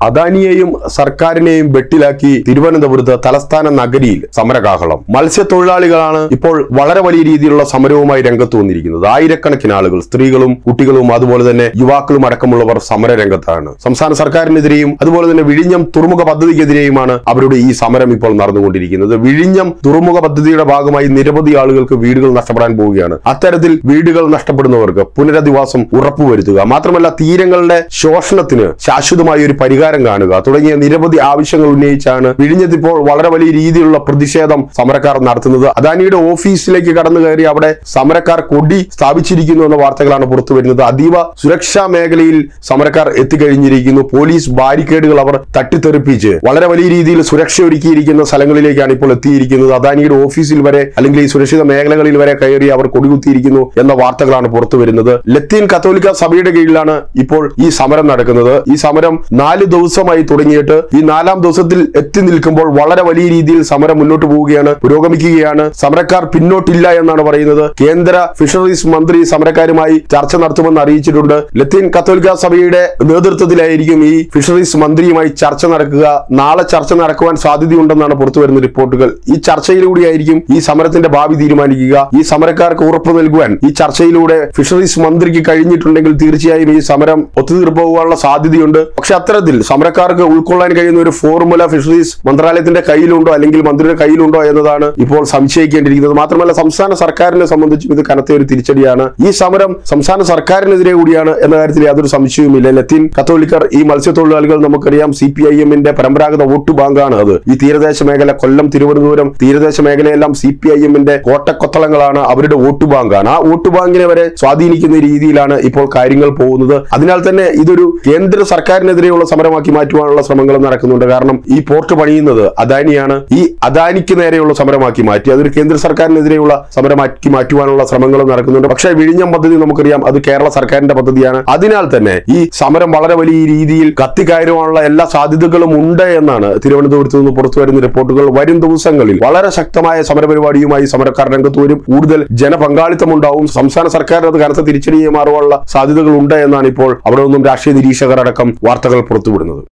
അദാനിയെയും സർക്കാരിനെയും വെട്ടിലാക്കി തിരുവനന്തപുരത്ത് തലസ്ഥാന നഗരിയിൽ സമരകാഹളം മത്സ്യത്തൊഴിലാളികളാണ് ഇപ്പോൾ വളരെ വലിയ രീതിയിലുള്ള സമരവുമായി രംഗത്ത് വന്നിരിക്കുന്നത് ആയിരക്കണക്കിന് ആളുകൾ സ്ത്രീകളും കുട്ടികളും അതുപോലെ തന്നെ യുവാക്കളും അടക്കമുള്ളവർ സമര രംഗത്താണ് സംസ്ഥാന സർക്കാരിനെതിരെയും അതുപോലെ തന്നെ വിഴിഞ്ഞം തുറമുഖ പദ്ധതിക്കെതിരെയുമാണ് അവരുടെ ഈ സമരം ഇപ്പോൾ നടന്നുകൊണ്ടിരിക്കുന്നത് വിഴിഞ്ഞം തുറമുഖ പദ്ധതിയുടെ ഭാഗമായി നിരവധി ആളുകൾക്ക് വീടുകൾ നഷ്ടപ്പെടാൻ പോവുകയാണ് അത്തരത്തിൽ വീടുകൾ നഷ്ടപ്പെടുന്നവർക്ക് പുനരധിവാസം ഉറപ്പുവരുത്തുക മാത്രമല്ല തീരങ്ങളുടെ ശോഷണത്തിന് ശാശ്വതമായ ഒരു പരിഹാരം കാണുക തുടങ്ങിയ നിരവധി ആവശ്യങ്ങൾ ഉന്നയിച്ചാണ് വിഴിഞ്ഞത്തിപ്പോൾ വളരെ വലിയ രീതിയിലുള്ള പ്രതിഷേധം സമരക്കാർ നടത്തുന്നത് അദാനിയുടെ ഓഫീസിലേക്ക് കടന്നു കയറി അവിടെ സമരക്കാർ കൊടി സ്ഥാപിച്ചിരിക്കുന്നു എന്ന വാർത്തകളാണ് പുറത്തു വരുന്നത് അതീവ സുരക്ഷാ മേഖലയിൽ സമരക്കാർ എത്തിക്കഴിഞ്ഞിരിക്കുന്നു പോലീസ് ബാരിക്കേഡുകൾ അവർ തട്ടിത്തെറിപ്പിച്ച് വളരെ വലിയ രീതിയിൽ സുരക്ഷ ഒരുക്കിയിരിക്കുന്ന സ്ഥലങ്ങളിലേക്കാണ് ഇപ്പോൾ എത്തിയിരിക്കുന്നത് അദാനിയുടെ ഓഫീസിൽ വരെ അല്ലെങ്കിൽ ഈ സുരക്ഷിത മേഖലകളിൽ വരെ കയറി അവർ കൊടികുത്തിയിരിക്കുന്നു എന്ന വാർത്തകളാണ് പുറത്തു വരുന്നത് ലത്തീൻ കത്തോലിക്ക സഭയുടെ കീഴിലാണ് ഇപ്പോൾ ഈ സമരം നടക്കുന്നത് ഈ സമരം നാല് ദിവസമായി തുടങ്ങിയിട്ട് ഈ നാലാം ദിവസത്തിൽ എത്തി നിൽക്കുമ്പോൾ വളരെ വലിയ രീതിയിൽ സമരം മുന്നോട്ട് പോവുകയാണ് പുരോഗമിക്കുകയാണ് സമരക്കാർ പിന്നോട്ടില്ല എന്നാണ് പറയുന്നത് കേന്ദ്ര ഫിഷറീസ് മന്ത്രി സമരക്കാരുമായി ചർച്ച നടത്തുമെന്ന് അറിയിച്ചിട്ടുണ്ട് ലത്തീൻ കത്തോലിക്ക സഭയുടെ നേതൃത്വത്തിലായിരിക്കും ഈ ഫിഷറീസ് മന്ത്രിയുമായി ചർച്ച നടക്കുക നാളെ ചർച്ച നടക്കുവാൻ സാധ്യതയുണ്ടെന്നാണ് പുറത്തു വരുന്ന റിപ്പോർട്ടുകൾ ഈ ചർച്ചയിലൂടെയായിരിക്കും ഈ സമരത്തിന്റെ ഭാവി തീരുമാനിക്കുക ഈ സമരക്കാർക്ക് ഉറപ്പ് നൽകുവാൻ ഈ ചർച്ചയിലൂടെ ഫിഷറീസ് മന്ത്രിക്ക് കഴിഞ്ഞിട്ടുണ്ടെങ്കിൽ തീർച്ചയായും ഈ സമരം ഒത്തുതീർപ്പാകാനുള്ള സാധ്യതയുണ്ട് പക്ഷെ അത്തരത്തിൽ സമരക്കാർക്ക് ഉൾക്കൊള്ളാൻ കഴിയുന്ന ഒരു ഫോർമുല ഫിഷറീസ് മന്ത്രാലയത്തിന്റെ കയ്യിലുണ്ടോ അല്ലെങ്കിൽ മന്ത്രിയുടെ കയ്യിലുണ്ടോ എന്നതാണ് ഇപ്പോൾ സംശയിക്കേണ്ടിയിരിക്കുന്നത് മാത്രമല്ല സംസ്ഥാന സർക്കാരിനെ സംബന്ധിച്ചും ഇത് കനത്ത ഒരു തിരിച്ചടിയാണ് ഈ സമരം സംസ്ഥാന സർക്കാരിനെതിരെ കൂടിയാണ് എന്ന കാര്യത്തിൽ യാതൊരു സംശയവുമില്ല ലത്തീൻ കത്തോലിക്കർ ഈ മത്സ്യത്തൊഴിലാളികൾ നമുക്കറിയാം സി പി ഐ എമ്മിന്റെ പരമ്പരാഗത വോട്ട് ബാങ്കാണ് അത് ഈ തീരദേശ മേഖല കൊല്ലം തിരുവനന്തപുരം തീരദേശ മേഖലയെല്ലാം സി പി ഐ എമ്മിന്റെ കോട്ടക്കൊത്തളങ്ങളാണ് അവരുടെ വോട്ട് ബാങ്കാണ് ആ വോട്ട് ബാങ്കിനെ വരെ സ്വാധീനിക്കുന്ന രീതിയിലാണ് ഇപ്പോൾ കാര്യങ്ങൾ പോകുന്നത് അതിനാൽ തന്നെ ഇതൊരു കേന്ദ്ര സർക്കാരിനെതിരെയുള്ള സമരമാക്കി മാറ്റുവാനുള്ള ശ്രമങ്ങൾ നടക്കുന്നുണ്ട് കാരണം ഈ പോർട്ട് പണിയുന്നത് അദാനിയാണ് ഈ അദാനിക്ക് നേരെയുള്ള സമരമാക്കി മാറ്റി അതൊരു കേന്ദ്ര സർക്കാരിനെതിരെയുള്ള സമരമാക്കി മാറ്റുവാനുള്ള ശ്രമങ്ങളും നടക്കുന്നുണ്ട് പക്ഷേ വിഴിഞ്ഞം പദ്ധതി നമുക്കറിയാം അത് കേരള സർക്കാരിന്റെ പദ്ധതിയാണ് അതിനാൽ തന്നെ ഈ സമരം വളരെ വലിയ രീതിയിൽ കത്തിക്കയറുവാനുള്ള എല്ലാ സാധ്യതകളും ഉണ്ട് എന്നാണ് തിരുവനന്തപുരത്ത് നിന്ന് പുറത്തു വരുന്ന റിപ്പോർട്ടുകൾ വരും ദിവസങ്ങളിൽ വളരെ ശക്തമായ സമരപരിപാടിയുമായി സമരക്കാർ രംഗത്ത് വരും കൂടുതൽ ജനപങ്കാളിത്തം ഉണ്ടാവും സംസ്ഥാന സർക്കാരിന് അത് കനത്ത തിരിച്ചടിയെ മാറുവാനുള്ള സാധ്യതകൾ ഉണ്ട് എന്നാണ് ഇപ്പോൾ അവിടെ നിന്നും രാഷ്ട്രീയ നിരീക്ഷകർ അടക്കം വാർത്തകൾ പുറത്തുവിടുന്നത്